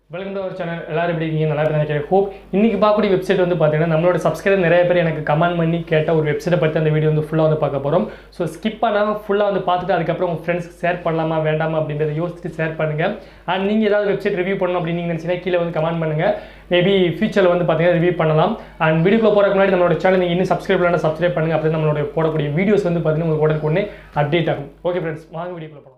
welcome to our channel எல்லாரும் எப்படி இருக்கீங்க நல்லா இருப்பீங்க நினைக்கிறேன் ஹோப் இன்னைக்கு பார்க்கக்கூடிய வெப்சைட் வந்து பார்த்தீங்கன்னா நம்மளோட சப்ஸ்கிரைபர் நிறைய பேர் எனக்கு கமெண்ட் பண்ணி கேட்ட ஒரு வெப்சைட்டை பற்றி அந்த வீடியோ வந்து ஃபுல்லாக வந்து பார்க்க போகிறோம் ஸோ ஸ்கிப் பண்ணாமல் ஃபுல்லாக வந்து பார்த்துட்டு அதுக்கப்புறம் உங்கள் ஃப்ரெண்ட்ஸ்க்கு ஷேர் பண்ணலாமா வேண்டாமா அப்படின்றத யோசிச்சுட்டு ஷேர் பண்ணுங்கள் அண்ட் நீங்கள் ஏதாவது வெப்சைட் ரிவ்யூ பண்ணணும் அப்படின்னு நீங்கள் நினச்சிங்கன்னா கீழே வந்து கமெண்ட் பண்ணுங்கள் மேபி ஃபியூச்சரில் வந்து பார்த்தீங்கன்னா ரிவ்யூ பண்ணலாம் அண்ட் வீடியோக்குள்ள போகிறதுக்கு முன்னாடி நம்மளோட சேனல் நீங்கள் இன்னும் சப்ஸ்கிரைப் பண்ணலாம் சப்ஸ்கிரைப் பண்ணுங்கள் அப்படி நம்மளோட போடக்கூடிய வீடியோஸ் வந்து பார்த்தீங்கன்னா உங்களுக்கு உடனே உடனே அப்டேட் ஆகும் ஓகே ஃப்ரெண்ட்ஸ் வாங்க வீடியோக்குள்ள போகலாம்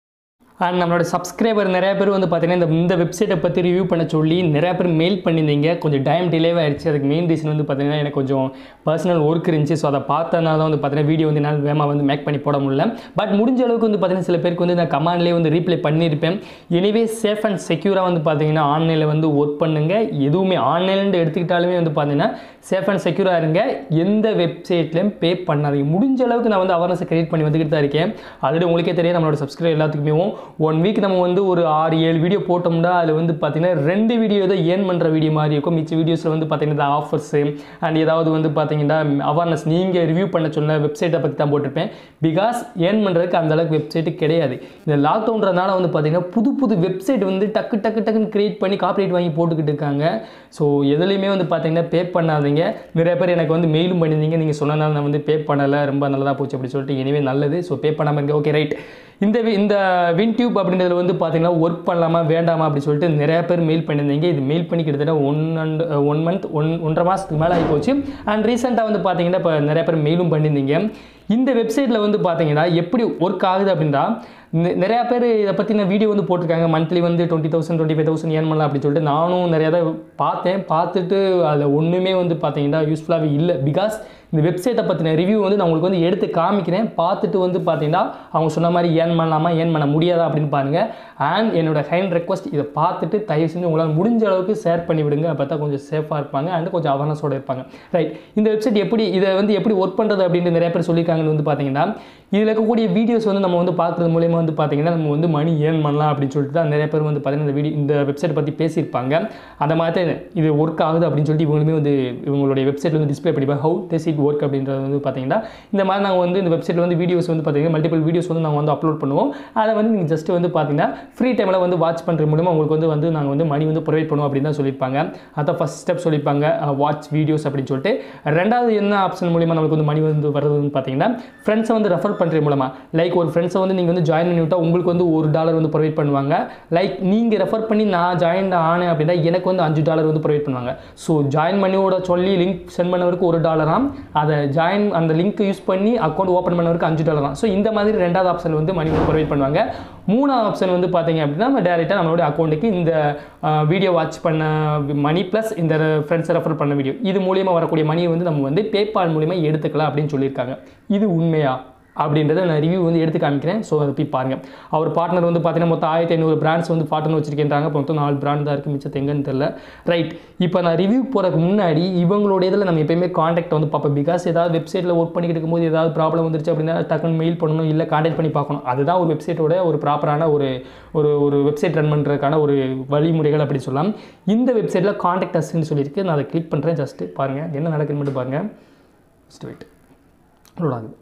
அண்ட் நம்மளோட சப்ஸ்கிரைபர் நிறைய பேர் வந்து பார்த்தீங்கன்னா இந்த இந்த வெப்சைட்டை பற்றி ரிவ்யூ பண்ண சொல்லி நிறைய பேர் மெயில் பண்ணியிருந்தீங்க கொஞ்சம் டைம் டிலே ஆயிடுச்சு அதுக்கு மெயின் ரீசன் வந்து பார்த்தீங்கன்னா எனக்கு கொஞ்சம் பர்சனல் ஒர்க் இருந்துச்சு ஸோ அதை பார்த்தனால தான் வந்து பார்த்தீங்கன்னா வீடியோ வந்து என்னால் வேகமாக வந்து மேக் பண்ணி போட முடியல பட் முடிஞ்ச அளவுக்கு வந்து பார்த்தீங்கன்னா சில பேருக்கு வந்து நான் கமாண்ட்லேயே வந்து ரீப்ளை பண்ணியிருப்பேன் எனிவே சேஃப் அண்ட் செக்யூராக வந்து பார்த்தீங்கன்னா ஆன்லைனில் வந்து ஒர்க் பண்ணுங்க எதுவுமே ஆன்லைன்லேருந்து எடுத்துக்கிட்டாலுமே வந்து பார்த்தீங்கன்னா சேஃப் அண்ட் செக்யூராக இருங்க எந்த வெப்சைட்லையும் பே பண்ணாதீங்க முடிஞ்ச அளவுக்கு நான் வந்து அவேர்னஸ் கிரியேட் பண்ணி வந்துக்கிட்டு தான் இருக்கேன் ஆல்ரெடி உங்களுக்கே தெரியும் நம்மளோட சப்ஸ்கிரைப் எல்லாத்துக்குமே ஒன் வீக் நம்ம வந்து ஒரு ஆறு ஏழு வீடியோ போட்டோம்னா அதில் வந்து பார்த்தீங்கன்னா ரெண்டு வீடியோ தான் ஏர்ன் பண்ணுற வீடியோ மாதிரி இருக்கும் மிச்ச வீடியோஸில் வந்து பார்த்தீங்கன்னா இந்த ஆஃபர்ஸு அண்ட் ஏதாவது வந்து பார்த்தீங்கன்னா அவேர்னஸ் நீங்கள் ரிவ்யூ பண்ண சொன்ன வெப்சைட்டை பற்றி தான் போட்டிருப்பேன் பிகாஸ் ஏர்ன் பண்ணுறதுக்கு அந்த அளவுக்கு வெப்சைட்டு கிடையாது இந்த லாக்டவுன்றதுனால வந்து பார்த்தீங்கன்னா புது புது வெப்சைட் வந்து டக்கு டக்கு டக்குன்னு கிரியேட் பண்ணி காப்பரேட் வாங்கி போட்டுக்கிட்டு இருக்காங்க ஸோ எதுலேயுமே வந்து பார்த்தீங்கன்னா பே பண்ணாதீங்க நிறைய பேர் எனக்கு வந்து மெயிலும் பண்ணியிருந்தீங்க நீங்கள் சொன்னனால நான் வந்து பே பண்ணலை ரொம்ப நல்லதாக போச்சு அப்படி சொல்லிட்டு இனிமே நல்லது ஸோ பே பண்ணாமல் இருங்க ஓகே ரைட் இந்த வி- இந்த வின்டியூப் அப்படின்றதுல வந்து பார்த்தீங்கன்னா ஒர்க் பண்ணலாமா வேண்டாமா அப்படி சொல்லிட்டு நிறைய பேர் மெயில் பண்ணியிருந்தீங்க இது மெயில் பண்ணி கிட்டத்தட்ட one and one month one ஒன்றரை மாதத்துக்கு மேலே ஆகி போச்சு அண்ட் ரீசெண்டாக வந்து பார்த்தீங்கன்னா இப்போ நிறைய பேர் மெயிலும் பண்ணியிருந்தீங்க இந்த வெப்சைட்டில் வந்து பார்த்தீங்கன்னா எப்படி ஒர்க் ஆகுது அப்படின்னா நெ- நிறைய பேர் இதை பற்றின வீடியோ வந்து போட்டிருக்காங்க மந்த்லி வந்து twenty thousand twenty five thousand ஏன் பண்ணலாம் அப்படின்னு சொல்லிட்டு நானும் நிறையா தான் பார்த்தேன் பார்த்துட்டு அதில் ஒன்றுமே வந்து பார்த்தீங்கன்னா யூஸ்ஃபுல்லாகவே இல்லை பிகாஸ் இந்த வெப்சைட்டை பற்றின ரிவ்யூ வந்து நான் உங்களுக்கு வந்து எடுத்து காமிக்கிறேன் பார்த்துட்டு வந்து பார்த்தீங்கன்னா அவங்க சொன்ன மாதிரி ஏன் பண்ணலாமா ஏன் பண்ண முடியாதா அப்படின்னு பாருங்கள் அண்ட் என்னோட ஹைண்ட் ரெக்வஸ்ட் இதை பார்த்துட்டு தயவு செஞ்சு உங்களால் முடிஞ்ச அளவுக்கு ஷேர் பண்ணி விடுங்க அப்போ தான் கொஞ்சம் சேஃபாக இருப்பாங்க அண்ட் கொஞ்சம் அவேர்னஸோடு இருப்பாங்க ரைட் இந்த வெப்சைட் எப்படி இதை வந்து எப்படி ஒர்க் பண்ணுறது அப்படின்ட்டு நிறைய பேர் சொல்லியிருக்காங்கன்னு வந்து பார்த்தீங்கன்னா இதில் இருக்கக்கூடிய வீடியோஸ் வந்து நம்ம வந்து பார்க்குறது மூலயமா வந்து பார்த்தீங்கன்னா நம்ம வந்து மணி ஏர்ன் பண்ணலாம் அப்படின்னு சொல்லிட்டு தான் நிறைய பேர் வந்து பார்த்தீங்கன்னா இந்த வீடியோ இந்த வெப்சைட் பற்றி பேசியிருப்பாங்க அந்த மாதிரி தான் இது ஒர்க் ஆகுது அப்படின்னு சொல்லிட்டு இவங்களுமே வந்து இவங்களுடைய வெப்சைட்டில் வந்து டிஸ்ப்ளே பண்ணிப்பாங்க ஹவு டெஸ் இட் ஒர்க் அப்படின்றது வந்து பார்த்தீங்கன்னா இந்த மாதிரி நாங்கள் வந்து இந்த வெப்சைட்டில் வந்து வீடியோஸ் வந்து பார்த்தீங்கன்னா மல்டிபிள் வீடியோஸ் வந்து நாங்கள் வந்து அப்லோட் பண்ணுவோம் அதை வந்து நீங்கள் ஜஸ்ட் வந்து பார்த்தீங்கன்னா ஃப்ரீ டைமில் வந்து வாட்ச் பண்ணுறது மூலமா உங்களுக்கு வந்து வந்து நாங்கள் வந்து மணி வந்து ப்ரொவைட் பண்ணுவோம் அப்படின்னு தான் சொல்லியிருப்பாங்க அதான் ஃபஸ்ட் ஸ்டெப் சொல்லியிருப்பாங்க வாட்ச் வீடியோஸ் அப்படின்னு சொல்லிட்டு ரெண்டாவது என்ன ஆப்ஷன் மூலிமா நமக்கு வந்து மணி வந்து வருதுன்னு பார்த்தீங்கன்னா ஃப்ரெண்ட்ஸை வந்து ரெஃபர் பண்ணுறது மூலமா லைக் ஒரு ஃப்ரெண்ட்ஸை வந்து நீங்கள் வந்து ஜாயின் பண்ணி விட்டால் உங்களுக்கு வந்து ஒரு டாலர் வந்து ப்ரொவைட் பண்ணுவாங்க லைக் நீங்கள் ரெஃபர் பண்ணி நான் ஜாயின் ஆனேன் அப்படின்னா எனக்கு வந்து அஞ்சு டாலர் வந்து ப்ரொவைட் பண்ணுவாங்க ஸோ ஜாயின் பண்ணியோட சொல்லி லிங்க் சென்ட் பண்ணவருக்கு ஒரு டாலராம் அதை ஜாயின் அந்த லிங்க் யூஸ் பண்ணி அக்கௌண்ட் ஓப்பன் பண்ணவருக்கு அஞ்சு டாலராம் ஸோ இந்த மாதிரி ரெண்டாவது ஆப்ஷன் வந்து மணி வந்து ப்ரொவைட் பண்ணுவாங்க மூணாவது ஆப்ஷன் வந்து பார்த்தீங்க அப்படின்னா நம்ம டேரெக்டாக நம்மளுடைய அக்கௌண்ட்டுக்கு இந்த வீடியோ வாட்ச் பண்ண மணி ப்ளஸ் இந்த ஃப்ரெண்ட்ஸை ரெஃபர் பண்ண வீடியோ இது மூலியமாக வரக்கூடிய மணியை வந்து நம்ம வந்து பேபால் மூலியமா எடுத்துக்கலாம் அப்படின்னு சொல்லியிருக்காங்க இது உண்மையா அப்படின்றத நான் ரிவ்யூ வந்து எடுத்து காமிக்கிறேன் ஸோ அதை போய் பாருங்கள் அவர் பார்ட்னர் வந்து பார்த்தீங்கன்னா மொத்தம் ஆயிரத்தி ஐநூறு பிராண்ட்ஸ் வந்து பார்ட்னர் வச்சிருக்கேன்றாங்க இப்போ மொத்தம் நாலு பிராண்ட் தான் இருக்குது மிச்சத்து எங்கன்னு தெரியல ரைட் இப்போ நான் ரிவ்யூ போகிறதுக்கு முன்னாடி இவங்களோட இதில் நம்ம எப்பயுமே காண்டாக்ட் வந்து பார்ப்போம் பிகாஸ் ஏதாவது வெப்சைட்டில் ஒர்க் பண்ணிக்கிட்டு இருக்கும்போது ஏதாவது ப்ராப்ளம் வந்துருச்சு அப்படின்னா டக்குன்னு மெயில் பண்ணணும் இல்லை காண்டாக்ட் பண்ணி பார்க்கணும் அதுதான் ஒரு வெப்சைட்டோட ஒரு ப்ராப்பரான ஒரு ஒரு ஒரு வெப்சைட் ரன் பண்ணுறதுக்கான ஒரு வழிமுறைகள் அப்படி சொல்லலாம் இந்த வெப்சைட்டில் காண்டாக்ட் அஸ்ன்னு சொல்லியிருக்கு நான் அதை கிளிக் பண்ணுறேன் ஜஸ்ட்டு பாருங்கள் என்ன நடக்குதுன்னு மட்டும் பாருங்கள் ஜஸ்ட் வெயிட் லோட் ஆகுது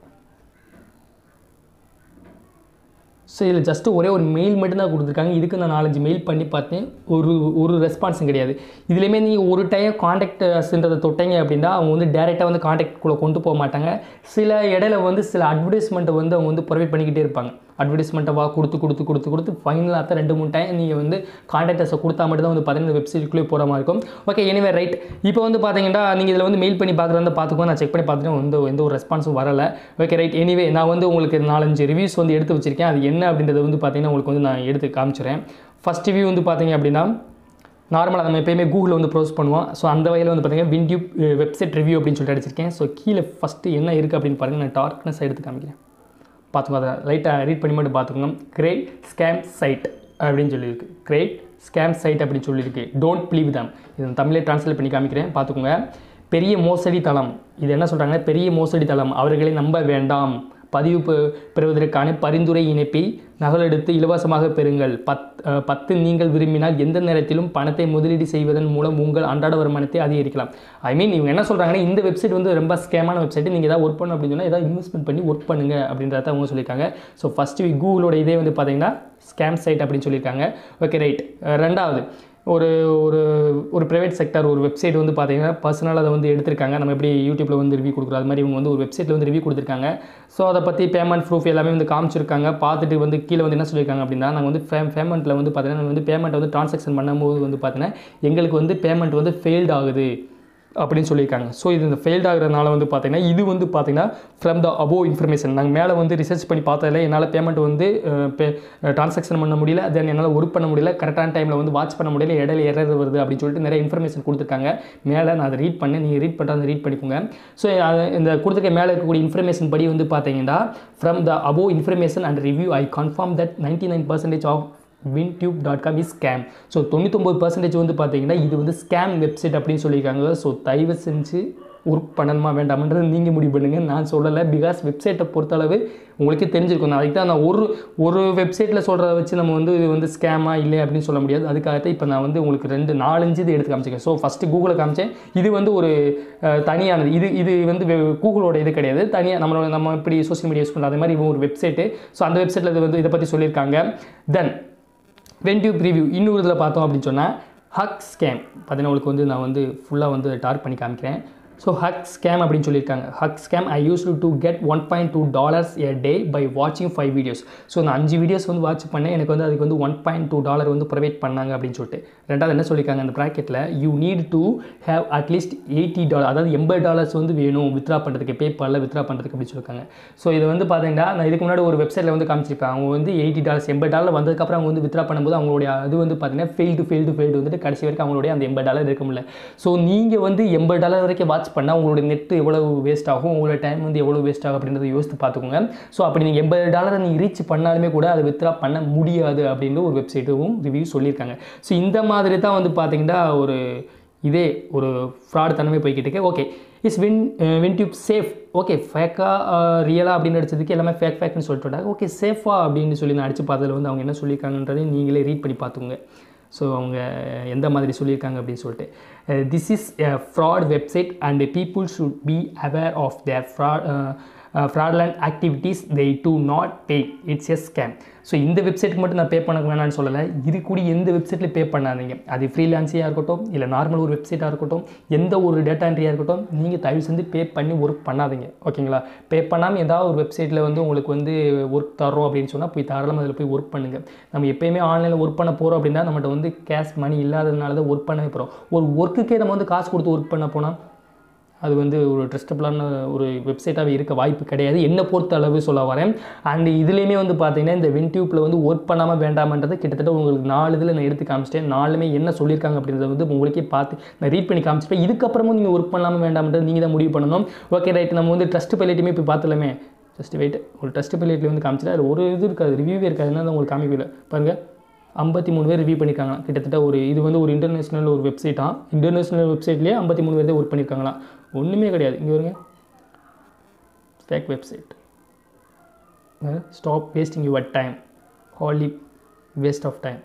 ஸோ இதில் ஜஸ்ட்டு ஒரே ஒரு மெயில் மட்டும் தான் கொடுத்துருக்காங்க இதுக்கு நான் நாலஞ்சு மெயில் பண்ணி பார்த்தேன் ஒரு ஒரு ரெஸ்பான்ஸும் கிடையாது இதுலேயுமே நீங்கள் ஒரு டைம் காண்டாக்ட் அஸ்ன்றதை தொட்டீங்க அப்படின்னா அவங்க வந்து டேரெக்டாக வந்து காண்டாக்ட்குள்ளே கொண்டு போக மாட்டாங்க சில இடையில வந்து சில அட்வர்டைஸ்மெண்ட்டை வந்து அவங்க வந்து ப்ரொவைட் பண்ணிக்கிட்டே இருப்பாங்க அட்வர்டைஸ்மெண்ட்டை வா கொடுத்து கொடுத்து கொடுத்து கொடுத்து ஃபைனலாக தான் ரெண்டு மூணு டைம் நீங்கள் வந்து காண்டாக்டர்ஸை கொடுத்தா மட்டும் தான் வந்து பார்த்தீங்கன்னா வெப்சைட்டுக்குள்ளே போகிற மாதிரி இருக்கும் ஓகே எனிவே ரைட் இப்போ வந்து பார்த்தீங்கன்னா நீங்கள் இதில் வந்து மெயில் பண்ணி பார்க்குறதா பார்த்துக்கோ நான் செக் பண்ணி பார்த்துட்டு எந்த எந்த ஒரு ரெஸ்பான்ஸும் வரலை ஓகே ரைட் எனிவே நான் வந்து உங்களுக்கு நாலஞ்சு ரிவ்யூஸ் வந்து எடுத்து வச்சிருக்கேன் அது என்ன அப்படின்றத வந்து பார்த்தீங்கன்னா உங்களுக்கு வந்து நான் எடுத்து காமிச்சிடுறேன் ஃபஸ்ட் ரிவ்யூ வந்து பார்த்தீங்க அப்படின்னா நார்மலாக நம்ம எப்பயுமே கூகுளில் வந்து ப்ரோஸ் பண்ணுவோம் ஸோ அந்த வகையில் வந்து பார்த்தீங்கன்னா வின்டியூப் வெப்சைட் ரிவ்யூ அப்படின்னு சொல்லிட்டு அடிச்சிருக்கேன் ஸோ கீழே ஃபஸ்ட்டு என்ன இருக்குது அப்படின்னு பாருங்கள் நான் டார்க்னஸ் எடுத்து காமிக்கிறேன் பார்த்துக்கோ அதை லைட்டாக ரீட் பண்ணி மட்டும் பார்த்துக்கோங்க கிரேட் ஸ்கேம் சைட் அப்படின்னு சொல்லியிருக்கு கிரேட் ஸ்கேம் சைட் அப்படின்னு சொல்லியிருக்கு டோன்ட் ப்ளீவ் தம் இது நான் தமிழே ட்ரான்ஸ்லேட் பண்ணி காமிக்கிறேன் பார்த்துக்கோங்க பெரிய மோசடி தளம் இது என்ன சொல்கிறாங்கன்னா பெரிய மோசடி தளம் அவர்களை நம்ப வேண்டாம் பதிவு பெ- பெறுவதற்கான பரிந்துரை இணைப்பை நகலெடுத்து இலவசமாக பெறுங்கள் பத் அஹ், பத்து நீங்கள் விரும்பினால் எந்த நேரத்திலும் பணத்தை முதலீடு செய்வதன் மூலம் உங்கள் அன்றாட வருமானத்தை அதிகரிக்கலாம் ஐ மீன் இவங்க என்ன சொல்கிறாங்கன்னா இந்த வெப்சைட் வந்து ரொம்ப ஸ்கேமான வெப்சைட் நீங்கள் ஏதாவது ஒர்க் பண்ணணும் அப்படின்னு சொன்னால் ஏதாவது இன்வெஸ்ட்மெண்ட் பண்ணி ஒர்க் பண்ணுங்க அப்படின்றத அவங்க சொல்லியிருக்காங்க ஸோ ஃபஸ்ட்டு கூகுளோட இதே வந்து பார்த்தீங்கன்னா ஸ்கேம் சைட் அப்படின்னு சொல்லியிருக்காங்க ஓகே ரைட் ரெண்டாவது ஒரு ஒரு ஒரு ப்ரைவேட் செக்டர் ஒரு வெப்சைட் வந்து பார்த்தீங்கன்னா பர்சனலாக அதை வந்து எடுத்திருக்காங்க நம்ம எப்படி யூடியூப்பில் வந்து ரிவ்யூ கொடுக்குறோம் அது மாதிரி இவங்க வந்து ஒரு வெப்சைட்டில் வந்து ரிவ்யூ கொடுத்துருக்காங்க ஸோ அதை பற்றி பேமெண்ட் ப்ரூஃப் எல்லாமே வந்து காமிச்சிருக்காங்க பார்த்துட்டு வந்து கீழே வந்து என்ன சொல்லியிருக்காங்க அப்படின்னா நாங்கள் வந்து பே பேமெண்ட்டில் வந்து பார்த்தீங்கன்னா நாங்கள் வந்து பேமெண்ட் வந்து ட்ரான்சாக்ஷன் பண்ணும்போது வந்து பார்த்தீங்கன்னா எங்களுக்கு வந்து பேமெண்ட் வந்து ஃபெயில்ட் ஆகுது அப்படின்னு சொல்லியிருக்காங்க ஸோ இது இந்த ஃபெயில்ட் ஆகிறதுனால வந்து பார்த்தீங்கன்னா இது வந்து பார்த்தீங்கன்னா ஃப்ரம் த அபோ இன்ஃபர்மேஷன் நாங்கள் மேலே வந்து ரிசர்ச் பண்ணி பார்த்ததில் என்னால் பேமெண்ட் வந்து ட்ரான்சாக்ஷன் பண்ண முடியல தென் என்னால் ஒர்க் பண்ண முடியல கரெக்டான டைமில் வந்து வாட்ச் பண்ண முடியல இடையில எரர் வருது அப்படின்னு சொல்லிட்டு நிறைய இன்ஃபர்மேஷன் கொடுத்துருக்காங்க மேலே நான் அதை ரீட் பண்ணேன் நீங்கள் ரீட் பண்ணுறது ரீட் பண்ணிக்கோங்க ஸோ இந்த கொடுத்துருக்க மேலே இருக்கக்கூடிய இன்ஃபர்மேஷன் படி வந்து பார்த்தீங்கன்னா from the above information and review I confirm that ninety nine percentage of Wintube dot com is scam so தொண்ணூத்தொம்பது பர்சன்டேஜ் வந்து பார்த்தீங்கன்னா இது வந்து ஸ்கேம் வெப்சைட் அப்படின்னு சொல்லியிருக்காங்க ஸோ தயவு செஞ்சு ஒர்க் பண்ணணுமா வேண்டாமன்றது நீங்கள் முடிவு பண்ணுங்கள் நான் சொல்லலை பிகாஸ் வெப்சைட்டை பொறுத்தளவு உங்களுக்கே தெரிஞ்சிருக்கும் அதுக்கு தான் நான் ஒரு ஒரு வெப்சைட்டில் சொல்கிறத வச்சு நம்ம வந்து இது வந்து ஸ்கேமா இல்லை அப்படின்னு சொல்ல முடியாது அதுக்காகத்தான் இப்போ நான் வந்து உங்களுக்கு ரெண்டு நாலஞ்சு இது எடுத்து காமிச்சிருக்கேன் ஸோ ஃபஸ்ட்டு கூகுளில் காமிச்சேன் இது வந்து ஒரு அஹ், தனியானது இது இது வந்து வெ- கூகுளோட இது கிடையாது தனியாக நம்மளோட நம்ம இப்படி சோஷியல் மீடியா யூஸ் பண்ணுற அதே மாதிரி இவங்க ஒரு வெப்சைட்டு ஸோ அந்த வெப்சைட்டில் இது வந்து இதை பற்றி சொல்லியிருக்காங்க தென் வென்டியூப் ரிவ்யூ இன்னொரு இதில் பார்த்தோம் அப்படின்னு சொன்னால் ஹக் ஸ்கேம் பார்த்தீங்கன்னா உங்களுக்கு வந்து நான் வந்து ஃபுல்லாக வந்து டார்க் பண்ணி காமிக்கிறேன் ஸோ ஹக் ஸ்கேம் அப்படின்னு சொல்லியிருக்காங்க huge scam I use to get one point two dollars a day by வாட்சிங் ஃபைவ் வீடியோஸ் ஸோ நான் அஞ்சு வீடியோஸ் வந்து வாட்ச் பண்ணேன் எனக்கு வந்து அதுக்கு வந்து ஒன் பாயிண்ட் டூ டாலர் வந்து ப்ரொவைட் பண்ணாங்க அப்படின்னு சொல்லிட்டு ரெண்டாவது என்ன சொல்லியிருக்காங்க அந்த ப்ராக்கெட்டில் you need to have at least eighty dollar அதாவது எண்பது டாலர்ஸ் வந்து வேணும் வித்ரா பண்ணுறதுக்கு பேப்பாலில் வித்ரா பண்ணுறதுக்கு அப்படின்னு சொல்லியிருக்காங்க ஸோ இது வந்து பார்த்தீங்கன்னா நான் இதுக்கு முன்னாடி ஒரு வெப்சைட்டில் வந்து காமிச்சிருப்பேன் அவங்க வந்து எயிட்டி டாலர்ஸ் எண்பது டாலர் வந்ததுக்கப்புறம் அவங்க வந்து வித்ரா பண்ணும்போது அவங்களுடைய அது வந்து பார்த்தீங்கன்னா ஃபெயில்டு ஃபெயில்டு ஃபெயில்டு வந்துட்டு கடைசி வரைக்கும் அவங்களுடைய அந்த எண்பது டாலர் இருக்க முடியல ஸோ நீங்கள் வந்து எண்பது டாலர் வரைக்கும் வாட்ச் பண்ணால் உங்களுடைய நெட் எவ்வளவு வேஸ்ட் ஆகும் உங்களோட டைம் வந்து எவ்வளோ வேஸ்ட் ஆகும் அப்படின்றத யோசித்து பார்த்துக்கோங்க ஸோ அப்படி நீங்கள் எண்பது டாலரை நீங்கள் ரீச் பண்ணாலுமே கூட அதை வித்ரா பண்ண முடியாது அப்படின்ற ஒரு வெப்சைட்டும் ரிவ்யூ சொல்லியிருக்காங்க ஸோ இந்த மாதிரி தான் வந்து பார்த்தீங்கன்னா ஒரு இதே ஒரு ஃப்ராட் தனமே போய்கிட்டு இருக்கு okay is win Wintube safe okay ஃபேக்காக ரியலாக அப்படின்னு அடிச்சதுக்கு எல்லாமே ஃபேக் ஃபேக்னு சொல்லிட்டு வந்தாங்க ஓகே சேஃபா அப்படின்னு சொல்லி நான் அடித்து பார்த்ததில் வந்து அவங்க என்ன சொல்லியிருக்காங்கன்றதையும் நீங்களே ரீட் பண்ணி பார்த்துங்க ஸோ அவங்க எந்த மாதிரி சொல்லியிருக்காங்க அப்படின்னு சொல்லிட்டு this is fraud website and people should be aware of their fraud fraudulent activities they do not pay it's a scam so இந்த வெப்சைட்டுக்கு மட்டும் நான் பே பண்ண வேணாம்னு சொல்லலை இது கூட எந்த வெப்சைட்டில் பே பண்ணாதீங்க அது ஃப்ரீலான்ஸியாக இருக்கட்டும் இல்லை நார்மல் ஒரு வெப்சைட்டாக இருக்கட்டும் எந்த ஒரு டேட்டா என்ட்ரியாக இருக்கட்டும் நீங்கள் தயவு செஞ்சு பே பண்ணி ஒர்க் பண்ணாதீங்க ஓகேங்களா பே பண்ணாமல் ஏதாவது ஒரு வெப்சைட்டில் வந்து உங்களுக்கு வந்து ஒர்க் தரோம் அப்படின்னு சொன்னால் போய் தாராளமாக அதில் போய் ஒர்க் பண்ணுங்கள் நம்ம எப்பயுமே ஆன்லைனில் ஒர்க் பண்ண போகிறோம் அப்படின்னா நம்மகிட்ட வந்து கேஷ் மணி இல்லாததுனால தான் ஒர்க் பண்ணவே போகிறோம் ஒரு ஒர்க்குக்கே நம்ம வந்து காசு கொடுத்து ஒர்க் பண்ண போனால் அது வந்து ஒரு ட்ரஸ்டபுளான ஒரு வெப்சைட்டாகவே இருக்க வாய்ப்பு கிடையாது என்னை பொறுத்த அளவு சொல்ல வரேன் அண்ட் இதுலேயுமே வந்து பார்த்தீங்கன்னா இந்த வென்டியூப்பில் வந்து ஒர்க் பண்ணாமல் வேண்டாமன்றது கிட்டத்தட்ட உங்களுக்கு நாலு இதில் நான் எடுத்து காமிச்சிட்டேன் நாலுமே என்ன சொல்லியிருக்காங்க அப்படின்றத வந்து உங்களுக்கே பார்த்து நான் ரீட் பண்ணி காமிச்சிட்டேன் இதுக்கப்புறமும் நீங்கள் ஒர்க் பண்ணாமல் வேண்டாமன்றது நீங்கள் தான் முடிவு பண்ணணும் ஓகே ரைட் நம்ம வந்து ட்ரஸ்ட் பைலட்டுமே போய் பார்த்துலாமே ஜஸ்ட் வெயிட் ஒரு ட்ரஸ்ட் பைலட்டில் வந்து காமிச்சிட்டு அது ஒரு இது இருக்காது ரிவ்யூவே இருக்காது என்ன உங்களுக்கு காமிக்கல பாருங்கள் ஐம்பத்தி மூணு பேர் ரிவ்யூ பண்ணியிருக்காங்க கிட்டத்தட்ட ஒரு இது வந்து ஒரு இன்டர்நேஷ்னல் ஒரு வெப்சைட்டா இன்டர்நேஷ்னல் வெப்சைட்லேயே ஐம்பத்தி மூணு பேர் தான் ஒர்க் பண்ணியிருக்காங்களாம் ஒன்றுமே கிடையாது இங்கே வருங்க fake website stop wasting your time holy waste of time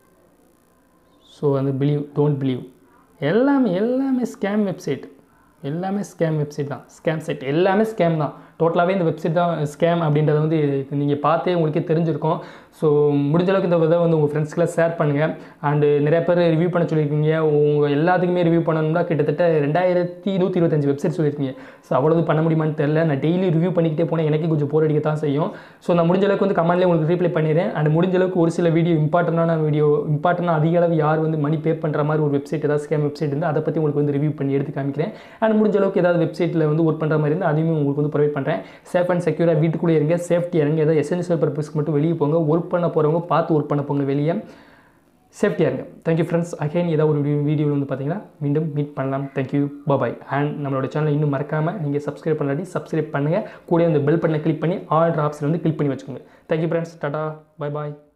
so அந்த பிலீவ் டோன்ட் பிலீவ் எல்லாமே எல்லாமே ஸ்கேம் வெப்சைட் எல்லாமே ஸ்கேம் வெப்சைட் தான் ஸ்கேம் சைட் எல்லாமே ஸ்கேம் தான் டோட்டலாகவே இந்த வெப்சைட் தான் ஸ்கேம் அப்படின்றத வந்து நீங்கள் பார்த்தே உங்களுக்கே தெரிஞ்சிருக்கும் ஸோ முடிஞ்ச அளவுக்கு இந்த இதை வந்து உங்கள் ஃப்ரெண்ட்ஸ்க்கெலாம் ஷேர் பண்ணுங்கள் அண்டு நிறைய பேர் ரிவ்யூ பண்ண சொல்லியிருக்கீங்க உங்கள் எல்லாத்துக்குமே ரிவ்யூ பண்ணணும்னா கிட்டத்தட்ட ரெண்டாயிரத்தி நூற்றி இருபத்தஞ்சு வெப்சைட் சொல்லியிருக்கீங்க ஸோ அவ்வளவு பண்ண முடியுமான்னு தெரில நான் டெய்லி ரிவ்யூ பண்ணிக்கிட்டே போனேன் எனக்கு கொஞ்சம் போர் அடிக்க தான் செய்யும் ஸோ நான் முடிஞ்ச அளவுக்கு வந்து கமெண்ட்லேயே உங்களுக்கு ரீப்ளை பண்ணிடுறேன் அண்ட் முடிஞ்ச அளவுக்கு ஒரு சில வீடியோ இம்பார்ட்டண்டான வீடியோ இம்பார்ட்டண்டாக அதிக அளவு யார் வந்து மணி பே பண்ணுற மாதிரி ஒரு வெப்சைட் ஏதாவது ஸ்கேம் வெப்சைட் இருந்தால் அதை பற்றி உங்களுக்கு வந்து ரிவ்யூ பண்ணி எடுத்து காமிக்கிறேன் அண்ட் முடிஞ்ச அளவுக்கு ஏதாவது வெப்சைட்டில் வந்து ஒர்க் பண்ணுற மாதிரி இருந்தால் அதையும் உங்களுக்கு வந்து ப்ரொவைட் பண்ணுறேன் சேஃப் அண்ட் செக்யூராக வீட்டுக்குள்ளே இருங்க சேஃப்டியாக இருங்க ஏதாவது எசென்சியல் பர்பஸ்க்கு மட்டும் வெளியே போங்க ஒர்க் பண்ண போகிறவங்க பார்த்து ஒர்க் பண்ண போங்க வெளியே சேஃப்டியாக இருங்க தேங்க்யூ ஃப்ரெண்ட்ஸ் அகைன் ஏதாவது ஒரு வீடியோவில் வந்து பார்த்தீங்கன்னா மீண்டும் மீட் பண்ணலாம் தேங்க்யூ பாய் அண்ட் நம்மளோட சேனலை இன்னும் மறக்காமல் நீங்கள் சப்ஸ்கிரைப் பண்ணாட்டி சப்ஸ்கிரைப் பண்ணுங்கள் கூட அந்த பெல் பட்டனை கிளிக் பண்ணி ஆல் ஆப்ஷன் வந்து கிளிக் பண்ணி வச்சுக்கோங்க தேங்க்யூ ஃப்ரெண்ட்ஸ் டாடா பை பாய்